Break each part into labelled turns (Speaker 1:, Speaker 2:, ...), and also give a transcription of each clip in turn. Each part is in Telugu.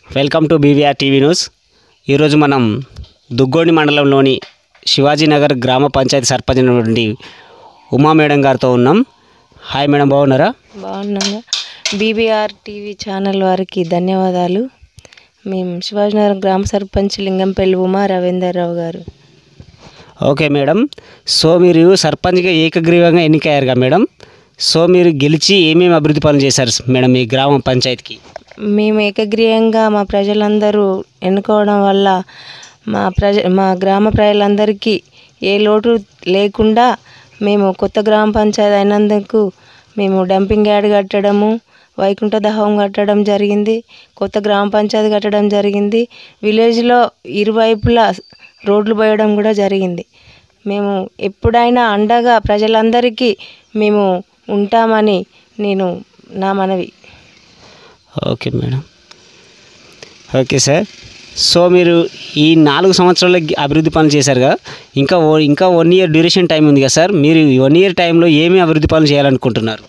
Speaker 1: welcome to BVR TV news ఈరోజు మనం దుగ్గోడి మండలంలోని శివాజీనగర్ గ్రామ పంచాయతీ సర్పంచ్ అయినటువంటి ఉమా మేడం గారితో ఉన్నాం హాయ్ మేడం బాగున్నారా
Speaker 2: బాగున్నాను బీబీఆర్ టీవీ ఛానల్ వారికి ధన్యవాదాలు మేము శివాజీనగర్ గ్రామ సర్పంచ్ లింగంపల్లి ఉమా రవీందర్రావు గారు
Speaker 1: ఓకే మేడం సో మీరు సర్పంచ్గా ఏకగ్రీవంగా ఎన్నికయ్యారుగా మేడం సో మీరు గెలిచి ఏమేమి అభివృద్ధి పనులు చేశారు మేడం మీ గ్రామ పంచాయతీకి
Speaker 2: మేము ఏకగ్రీయంగా మా ప్రజలందరూ ఎన్నుకోవడం వల్ల మా ప్రజ మా గ్రామ ప్రజలందరికీ ఏ లోటు లేకుండా మేము కొత్త గ్రామ పంచాయతీ అయినందుకు మేము డంపింగ్ యార్డ్ కట్టడము వైకుంఠ దహం కట్టడం జరిగింది కొత్త గ్రామ పంచాయతీ కట్టడం జరిగింది విలేజ్లో ఇరువైపులా రోడ్లు పోయడం కూడా జరిగింది మేము ఎప్పుడైనా అండగా ప్రజలందరికీ మేము ఉంటామని నేను నా మనవి
Speaker 1: okay madam okay sir so మీరు ఈ నాలుగు సంవత్సరాల అభివృద్ధి పనులు చేశారుగా ఇంకా ఓ ఇంకా వన్ ఇయర్ డ్యూరేషన్ టైం ఉంది కదా సార్ మీరు ఈ వన్ ఇయర్ టైంలో ఏమి అభివృద్ధి పనులు చేయాలనుకుంటున్నారు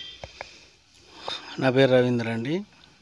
Speaker 3: నా పేరు రవీంద్ర అండి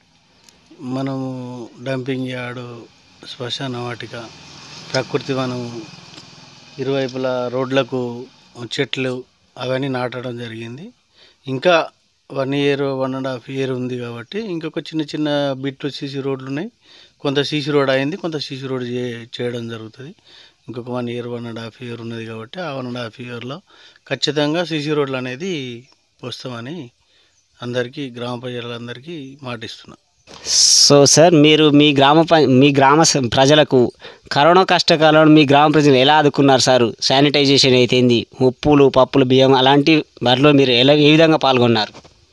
Speaker 3: మనము డంపింగ్ యార్డు శ్మశాన వాటిక ప్రకృతి వనం ఇరువైపులా రోడ్లకు చెట్లు అవన్నీ నాటడం జరిగింది ఇంకా one year one and half year ఉంది కాబట్టి ఇంకొక చిన్న చిన్న బిట్లు సీసీ రోడ్లు ఉన్నాయి కొంత సీసీ రోడ్ అయింది కొంత సీసీ రోడ్ చే చేయడం జరుగుతుంది ఇంకొక one year one and half year ఉన్నది కాబట్టి ఆ వన్ అండ్ హాఫ్ ఇయర్లో ఖచ్చితంగా సీసీ రోడ్లు అనేది వస్తామని అందరికీ గ్రామ ప్రజలందరికీ మాటిస్తున్నా
Speaker 1: సో సార్ మీరు మీ గ్రామ ప- మీ గ్రామ స- ప్రజలకు కరోనా కష్టకాలంలో మీ గ్రామ ప్రజలు ఎలా ఆదుకున్నారు సార్ శానిటైజేషన్ అయితేంది ఉప్పులు పప్పులు బియ్యం అలాంటి వాటిలో మీరు ఎలా ఏ విధంగా పాల్గొన్నారు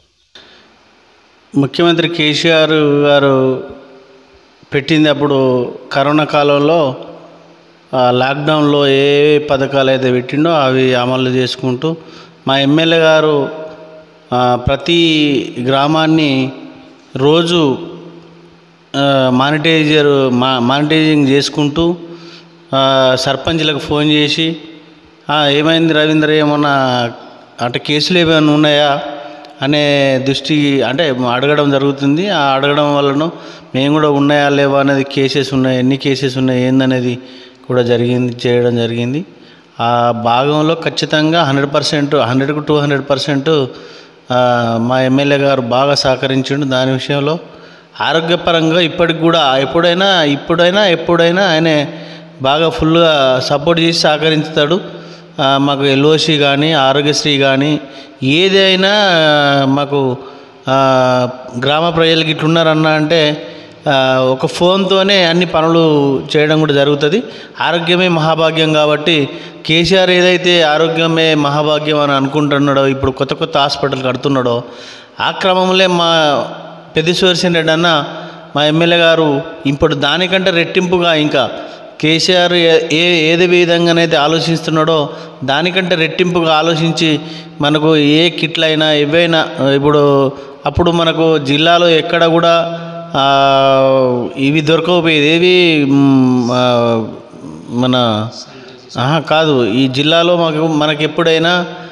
Speaker 3: ముఖ్యమంత్రి కేసీఆర్ గారు పెట్టింది అప్పుడు కరోనా కాలంలో ఆ, లాక్డౌన్లో ఏ ఏ పథకాలు అయితే పెట్టిండో అవి అమలు చేసుకుంటూ మా ఎమ్మెల్యే గారు ఆ, ప్రతి గ్రామాన్ని రోజు ఆ, మానిటైజర్ మా మానిటైజింగ్ చేసుకుంటూ ఆ, సర్పంచ్లకు ఫోన్ చేసి "ఆ, ఏమైంది రవీంద్ర ఏమన్నా అంటే కేసులు ఏమైనా ఉన్నాయా అనే దృష్టి అంటే అడగడం జరుగుతుంది ఆ అడగడం వలన మేము కూడా ఉన్నాయా లేవా అనేది కేసెస్ ఉన్నాయి ఎన్ని కేసెస్ ఉన్నాయి ఏందనేది కూడా జరిగింది చేయడం జరిగింది ఆ భాగంలో ఖచ్చితంగా హండ్రెడ్ పర్సెంట్ హండ్రెడ్కు టూ హండ్రెడ్ పర్సెంట్ మా ఎమ్మెల్యే గారు బాగా సహకరించిండు దాని విషయంలో ఆరోగ్యపరంగా ఇప్పటికి కూడా ఎప్పుడైనా ఇప్పుడైనా ఎప్పుడైనా ఆయనే బాగా ఫుల్గా సపోర్ట్ చేసి సహకరించుతాడు ఆ, మాకు ఎల్ఓసి కానీ ఆరోగ్యశ్రీ కానీ ఏదైనా మాకు ఆ, గ్రామ ప్రజలకి ఇట్లున్నారన్న అంటే ఆ, ఒక ఫోన్తోనే అన్ని పనులు చేయడం కూడా జరుగుతుంది ఆరోగ్యమే మహాభాగ్యం కాబట్టి కేసీఆర్ ఏదైతే ఆరోగ్యమే మహాభాగ్యం అని అనుకుంటున్నాడో ఇప్పుడు కొత్త కొత్త హాస్పిటల్ కడుతున్నాడో ఆ క్రమంలో మా పెద్దశ్వరసేన్ రెడ్డి అన్న మా ఎమ్మెల్యే గారు ఇప్పుడు దానికంటే రెట్టింపుగా ఇంకా కేసీఆర్ ఏ ఏ- ఏది విధంగానైతే ఆలోచిస్తున్నాడో దానికంటే రెట్టింపుగా ఆలోచించి మనకు ఏ కిట్లైనా ఏవైనా ఇప్పుడు అప్పుడు మనకు జిల్లాలో ఎక్కడ కూడా ఆ, ఇవి దొరకకపోయేది ఏవి మ్, ఆ, మన ఆహా, కాదు ఈ జిల్లాలో మాకు మనకి ఎప్పుడైనా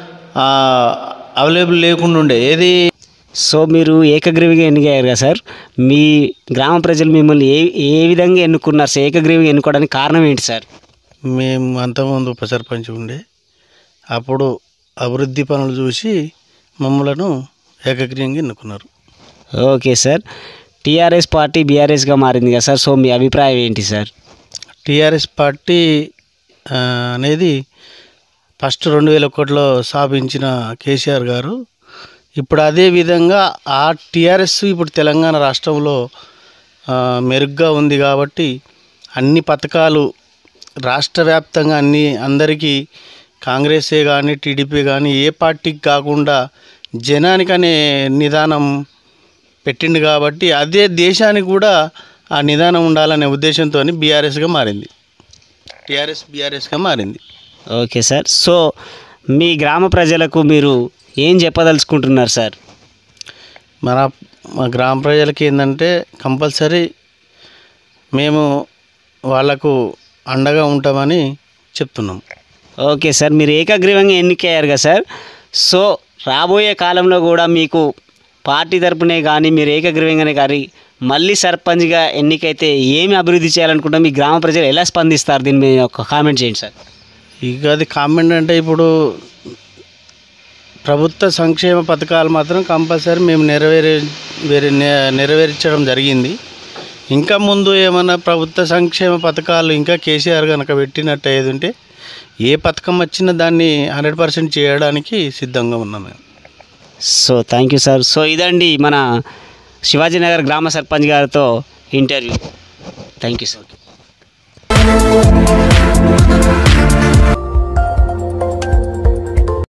Speaker 3: అవైలబుల్ లేకుండా ఉండే ఏది
Speaker 1: సో మీరు ఏకగ్రీవిగా ఎన్నికయ్యారు కదా సార్ మీ గ్రామ ప్రజలు మిమ్మల్ని ఏ ఏ విధంగా ఎన్నుకున్నారు సార్ ఏకగ్రీవిగా ఎన్నుకోవడానికి కారణం ఏంటి సార్
Speaker 3: మేము అంతకుముందు ఉప సర్పంచ్ ఉండే అప్పుడు అభివృద్ధి పనులు చూసి మమ్మలను ఏకగ్రీయంగా ఎన్నుకున్నారు
Speaker 1: ఓకే సార్ టీఆర్ఎస్ పార్టీ బీఆర్ఎస్గా మారింది కదా సార్ సో మీ అభిప్రాయం ఏంటి సార్
Speaker 3: టీఆర్ఎస్ పార్టీ ఆ, అనేది ఫస్ట్ రెండు వేల ఒకటిలో స్థాపించిన కేసీఆర్ గారు ఇప్పుడు అదే విధంగా ఆ టీఆర్ఎస్ ఇప్పుడు తెలంగాణ రాష్ట్రంలో ఆ, మెరుగ్గా ఉంది కాబట్టి అన్ని పథకాలు రాష్ట్ర వ్యాప్తంగా అన్ని అందరికీ కాంగ్రెసే కానీ టీడీపీ కానీ ఏ పార్టీకి కాకుండా జనానికనే నిదానం పెట్టిండు కాబట్టి అదే దేశానికి కూడా ఆ నిదానం ఉండాలనే ఉద్దేశంతో బీఆర్ఎస్గా మారింది టీఆర్ఎస్ బీఆర్ఎస్గా మారింది
Speaker 1: ఓకే సార్ సో మీ గ్రామ ప్రజలకు మీరు ఏం చెప్పదలుచుకుంటున్నారు సార్
Speaker 3: మన మా గ్రామ ప్రజలకి ఏంటంటే కంపల్సరీ మేము వాళ్ళకు అండగా ఉంటామని చెప్తున్నాం
Speaker 1: ఓకే సార్ మీరు ఏకగ్రీవంగా ఎన్నికయ్యారు కదా సార్ సో రాబోయే కాలంలో కూడా మీకు పార్టీ తరపునే కానీ మీరు ఏకగ్రీవంగానే కానీ మళ్ళీ సర్పంచ్గా ఎన్నికైతే ఏమి అభివృద్ధి చేయాలనుకుంటే మీ గ్రామ ప్రజలు ఎలా స్పందిస్తారు దీని మీద ఒక కామెంట్ చేయండి సార్
Speaker 3: ఇక అది కామెంట్ అంటే ఇప్పుడు ప్రభుత్వ సంక్షేమ పథకాలు మాత్రం కంపల్సరీ మేము నెరవేరే వేరే నె- నెరవేర్చడం జరిగింది ఇంకా ముందు ఏమైనా ప్రభుత్వ సంక్షేమ పథకాలు ఇంకా కేసీఆర్ కనుక పెట్టినట్టు అయ్యేది ఉంటే ఏ పథకం వచ్చినా దాన్ని హండ్రెడ్ పర్సెంట్ చేయడానికి సిద్ధంగా ఉన్నాం మేము
Speaker 1: so thank you sir so ఇదండి మన శివాజీనగర్ గ్రామ సర్పంచ్ గారితో ఇంటర్వ్యూ థ్యాంక్ యూ సార్